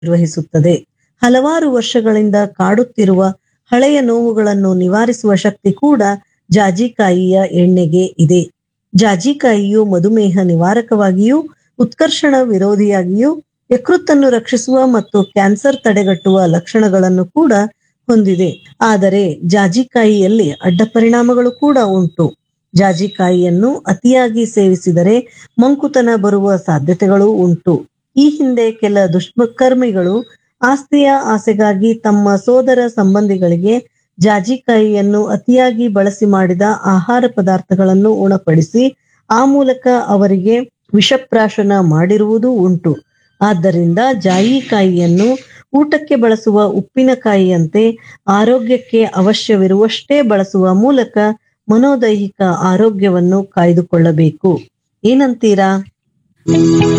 ನಿರ್ವಹಿಸುತ್ತದೆ ಹಲವಾರು ವರ್ಷಗಳಿಂದ ಕಾಡುತ್ತಿರುವ ಹಳೆಯ ನೋವುಗಳನ್ನು ನಿವಾರಿಸುವ ಶಕ್ತಿ ಕೂಡ ಜಾಜಿಕಾಯಿಯ ಎಣ್ಣೆಗೆ ಇದೆ ಜಾಜಿಕಾಯಿಯು ಮಧುಮೇಹ ನಿವಾರಕವಾಗಿಯೂ ಉತ್ಕರ್ಷಣ ವಿರೋಧಿಯಾಗಿಯೂ ಯಕೃತ್ತನ್ನು ರಕ್ಷಿಸುವ ಮತ್ತು ಕ್ಯಾನ್ಸರ್ ತಡೆಗಟ್ಟುವ ಲಕ್ಷಣಗಳನ್ನು ಕೂಡ ಹೊಂದಿದೆ ಆದರೆ ಜಾಜಿಕಾಯಿಯಲ್ಲಿ ಅಡ್ಡ ಪರಿಣಾಮಗಳು ಕೂಡ ಉಂಟು ಜಾಜಿಕಾಯಿಯನ್ನು ಅತಿಯಾಗಿ ಸೇವಿಸಿದರೆ ಮಂಕುತನ ಬರುವ ಸಾಧ್ಯತೆಗಳು ಉಂಟು ಈ ಹಿಂದೆ ಕೆಲ ದುಷ್ಕರ್ಮಿಗಳು ಆಸ್ತಿಯ ಆಸೆಗಾಗಿ ತಮ್ಮ ಸೋದರ ಸಂಬಂಧಿಗಳಿಗೆ ಜಾಜಿಕಾಯಿಯನ್ನು ಅತಿಯಾಗಿ ಬಳಸಿ ಮಾಡಿದ ಆಹಾರ ಪದಾರ್ಥಗಳನ್ನು ಉಣಪಡಿಸಿ ಆ ಮೂಲಕ ಅವರಿಗೆ ವಿಷಪ್ರಾಶನ ಮಾಡಿರುವುದೂ ಉಂಟು ಆದ್ದರಿಂದ ಜಾಯಿಕಾಯಿಯನ್ನು ಊಟಕ್ಕೆ ಬಳಸುವ ಉಪ್ಪಿನಕಾಯಿಯಂತೆ ಆರೋಗ್ಯಕ್ಕೆ ಅವಶ್ಯವಿರುವಷ್ಟೇ ಬಳಸುವ ಮೂಲಕ ಮನೋದೈಹಿಕ ಆರೋಗ್ಯವನ್ನು ಕಾಯ್ದುಕೊಳ್ಳಬೇಕು ಏನಂತೀರಾ